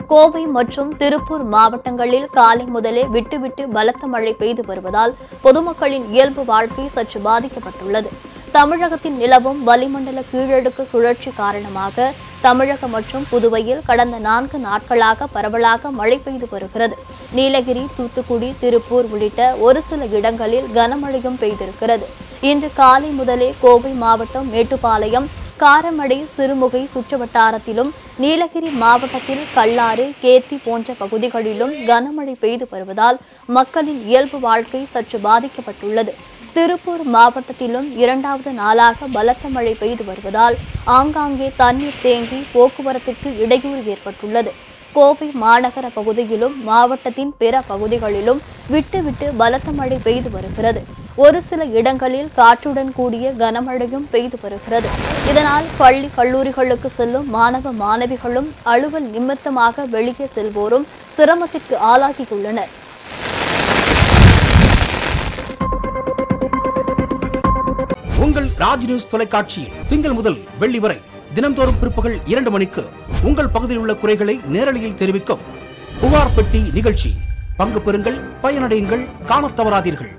கோவை மற்றும் திருப்பூர் மாவட்டங்களில் காலை முதலே விட்டுவிட்டு பலத்த மழை பெய்து வருவதால் பொதுமக்களின் இயல்பு வாழ்க்கை சற்று பாதிக்கப்பட்டுள்ளது தமிழகத்தில் நிலவும் வளிமண்டல கீழடுக்கு சுழற்சி காரணமாக தமிழகம் மற்றும் புதுவையில் கடந்த நான்கு நாட்களாக பரவலாக மழை பெய்து வருகிறது நீலகிரி தூத்துக்குடி திருப்பூர் உள்ளிட்ட ஒரு சில இடங்களில் கனமழையும் பெய்திருக்கிறது இன்று காலை முதலே கோவை மாவட்டம் மேட்டுப்பாளையம் காரமடை சிறுமுகை சுற்றுவட்டாரத்திலும் நீலகிரி மாவட்டத்தில் கல்லாறு கேத்தி போன்ற பகுதிகளிலும் கனமழை பெய்து வருவதால் மக்களின் இயல்பு வாழ்க்கை சற்று பாதிக்கப்பட்டுள்ளது திருப்பூர் மாவட்டத்திலும் இரண்டாவது நாளாக பலத்த மழை பெய்து வருவதால் ஆங்காங்கே தண்ணீர் தேங்கி போக்குவரத்திற்கு இடையூறு ஏற்பட்டுள்ளது கோவை மாநகர பகுதியிலும் மாவட்டத்தின் பிற பகுதிகளிலும் விட்டு விட்டு பலத்த மழை பெய்து வருகிறது ஒரு சில இடங்களில் காற்றுடன் கூடிய கனமழையும் பெய்து வருகிறது இதனால் பள்ளி கல்லூரிகளுக்கு செல்லும் மாணவ மாணவிகளும் அலுவல் நிமித்தமாக வெளியே செல்வோரும் சிரமத்திற்கு ஆளாகியுள்ளனர் உங்கள் ராஜ் நியூஸ் தொலைக்காட்சியில் திங்கள் முதல் வெள்ளி வரை தினம்தோறும் பிற்பகல் இரண்டு மணிக்கு உங்கள் பகுதியில் உள்ள குறைகளை நேரலையில் தெரிவிக்கும் புகார் பெட்டி நிகழ்ச்சி பங்கு பெறுங்கள் பயனடையுங்கள் காணத் தவறாதீர்கள்